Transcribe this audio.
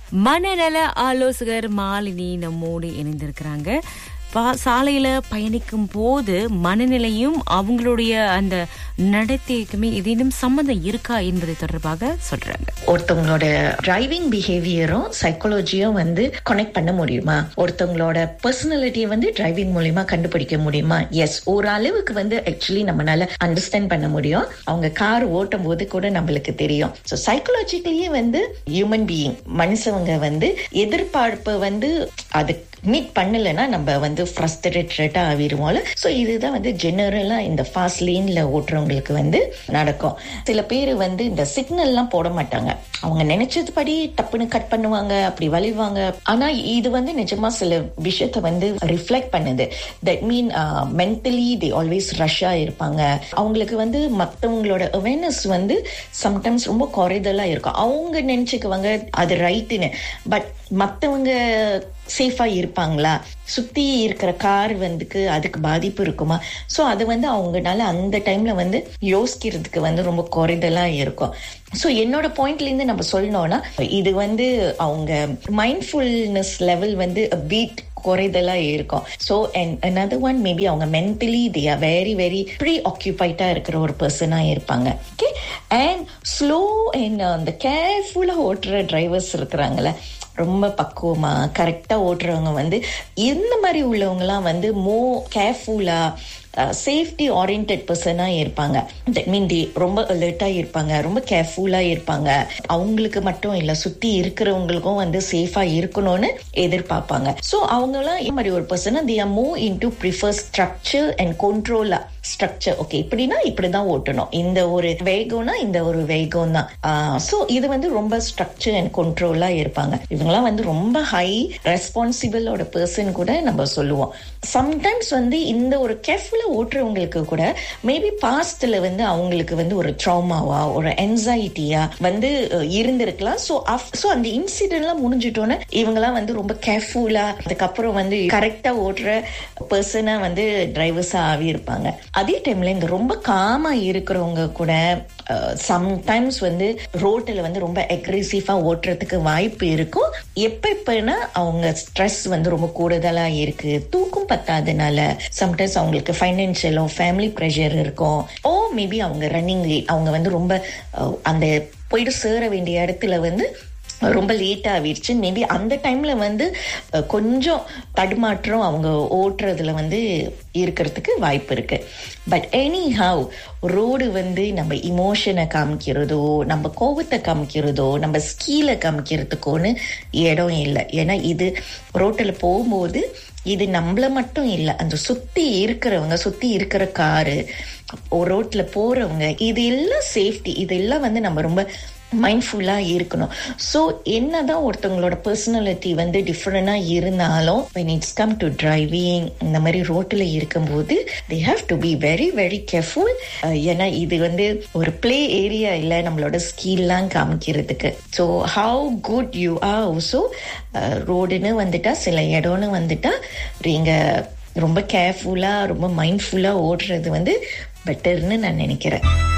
மனநல ஆலோசகர் மாலினி நம்மோடு இணைந்திருக்கிறாங்க பா- சாலையில பயணிக்கும் போது மனநிலையும் அவங்களுடைய அந்த நடத்தைக்குமே ஏதேனும் சம்மந்தம் இருக்கா என்பது தொடர்பாக சொல்றாங்க ஒருத்தவங்களோட டிரைவிங் பிஹேவியரும் சைக்காலஜியும் வந்து கனெக்ட் பண்ண முடியுமா ஒருத்தவங்களோட பர்சனாலிட்டியை வந்து டிரைவிங் மூலியமா கண்டுபிடிக்க முடியுமா எஸ் ஒரு அளவுக்கு வந்து ஆக்சுவலி நம்மளால அண்டர்ஸ்டாண்ட் பண்ண முடியும் அவங்க கார் ஓட்டும் போது கூட நம்மளுக்கு தெரியும் ஸோ சைக்காலஜிக்கலியே வந்து ஹியூமன் பீயிங் மனுஷவங்க வந்து எதிர்பார்ப்பு வந்து அது மீட் பண்ணலைன்னா நம்ம வந்து ஃப்ரஸ்ட்ரேட்டடா ஆகிடுவோம்ல ஸோ இதுதான் வந்து ஜெனரலா இந்த ஃபாஸ்ட் லேன்ல ஓட்டுறவங்களுக்கு வந்து நடக்கும் சில பேர் வந்து இந்த சிக்னல்லாம் போட மாட்டாங்க அவங்க நினைச்சதுபடி டப்புன்னு கட் பண்ணுவாங்க அப்படி வலிவாங்க ஆனா இது வந்து நிஜமா சில விஷயத்த வந்து ரிஃப்ளெக்ட் பண்ணுது that mean mentally they always ரஷ்ஷா இருப்பாங்க அவங்களுக்கு வந்து மற்றவங்களோட அவேர்னஸ் வந்து சம்டைம்ஸ் ரொம்ப குறைதலா இருக்கும் அவங்க நினைச்சுக்குவாங்க அது ரைட்டுன்னு பட் மற்றவங்க சேஃபா இருப்பாங்களா சுத்தி இருக்கிற கார் வந்துக்கு அதுக்கு பாதிப்பு இருக்குமா சோ அது வந்து அவங்கனால அந்த டைம்ல வந்து யோசிக்கிறதுக்கு வந்து ரொம்ப குறைதலா இருக்கும் சோ என்னோட பாயிண்ட்ல இருந்து நம்ம சொல்லணும்னா இது வந்து அவங்க மைண்ட்ஃபுல்னஸ் லெவல் வந்து பீட் குறைதலா இருக்கும் so and another one maybe அவங்க mentally they are very very ப்ரீ ஆக்கியூபைட்டா இருக்கிற ஒரு பர்சனா இருப்பாங்க ஓகே அண்ட் ஸ்லோ அண்ட் அந்த கேர்ஃபுல்லா ஓட்டுற டிரைவர்ஸ் இருக்கிறாங்களே ரொம்ப பக்குவமா கரெக்டா ஓட்டுறவங்க வந்து இந்த மாதிரி உள்ளவங்கலாம் வந்து மோ கேர்ஃபுல்லா சேஃப்டி ஓரியன்ட் பர்சனா இருப்பாங்க தட் மீன் தி ரொம்ப அலர்ட்டா இருப்பாங்க ரொம்ப கேர்ஃபுல்லா இருப்பாங்க அவங்களுக்கு மட்டும் இல்ல சுத்தி இருக்கிறவங்களுக்கும் வந்து சேஃபா இருக்கணும்னு எதிர்பார்ப்பாங்க ஸோ அவங்கலாம் இந்த மாதிரி ஒரு persona they are move in to prefer structure and கண்ட்ரோலா ஸ்ட்ரக்சர் ஓகே இப்படின்னா இப்படிதான் ஓட்டணும் இந்த ஒரு வேகம்னா இந்த ஒரு வேகம் தான் ஸோ இது வந்து ரொம்ப ஸ்ட்ரக்சர் அண்ட் கண்ட்ரோலா இருப்பாங்க இவங்கெல்லாம் வந்து ரொம்ப ஹை ரெஸ்பான்சிபிளோட பர்சன் கூட நம்ம சொல்லுவோம் சம்டைம்ஸ் வந்து இந்த ஒரு கேர்ஃபுல்லா ஓட்டுறவங்களுக்கு கூட மேபி பாஸ்ட்ல வந்து அவங்களுக்கு வந்து ஒரு ட்ராமாவா ஒரு என்சைட்டியா வந்து அஹ், இருந்திருக்கலாம் ஸோ ஸோ அந்த இன்சிடென்ட்லாம் முடிஞ்சிட்டோன்னே இவங்கெல்லாம் வந்து ரொம்ப கேர்ஃபுல்லா அதுக்கப்புறம் வந்து கரெக்டா ஓட்டுற பர்சனா வந்து டிரைவர்ஸா ஆகி இருப்பாங்க அதே டைம்ல இங்க ரொம்ப காமா இருக்கிறவங்க கூட சம்டைம்ஸ் வந்து ரோட்டில் வந்து ரொம்ப அக்ரெசிவா ஓட்டுறதுக்கு வாய்ப்பு இருக்கும் எப்ப எப்பன்னா அவங்க ஸ்ட்ரெஸ் வந்து ரொம்ப கூடுதலா இருக்கு தூக்கம் பத்தாதனால சம்டைம்ஸ் அவங்களுக்கு ஃபைனான்சியலோ ஃபேமிலி ப்ரெஷர் இருக்கும் ஓ மேபி அவங்க ரன்னிங் லேட் அவங்க வந்து ரொம்ப அஹ், அந்த போயிட்டு சேர வேண்டிய இடத்துல வந்து ரொம்ப லேட் ஆகிடுச்சு மேபி அந்த டைம்ல வந்து அஹ், கொஞ்சம் தடுமாற்றம் அவங்க ஓட்டுறதுல வந்து இருக்கிறதுக்கு வாய்ப்பு இருக்கு பட் எனி ஹவ் ரோடு வந்து நம்ம இமோஷனை காமிக்கிறதோ நம்ம கோபத்தை காமிக்கிறதோ நம்ம ஸ்கீலை காமிக்கிறதுக்கோன்னு இடம் இல்லை ஏன்னா இது ரோட்டில் போகும்போது இது நம்மள மட்டும் இல்லை அந்த சுத்தி இருக்கிறவங்க சுத்தி இருக்கிற காரு ரோட்ல போறவங்க இது எல்லாம் சேஃப்டி இதெல்லாம் வந்து நம்ம ரொம்ப மைண்ட்ஃபுல்லா இருக்கணும் ஸோ என்னதான் ஒருத்தவங்களோட பர்சனாலிட்டி வந்து டிஃப்ரெண்டா இருந்தாலும் when it's come to driving இந்த மாதிரி ரோட்டில் இருக்கும்போது they have to be very very careful அஹ் ஏன்னா இது வந்து ஒரு ப்ளே ஏரியா இல்லை நம்மளோட ஸ்கில்லாம் காமிக்கிறதுக்கு so how good you are also ரோடுன்னு வந்துட்டா சில இடம்னு வந்துட்டா நீங்க ரொம்ப கேர்ஃபுல்லா ரொம்ப மைண்ட்ஃபுல்லா ஓடுறது வந்து பெட்டர்னு நான் நினைக்கிறேன்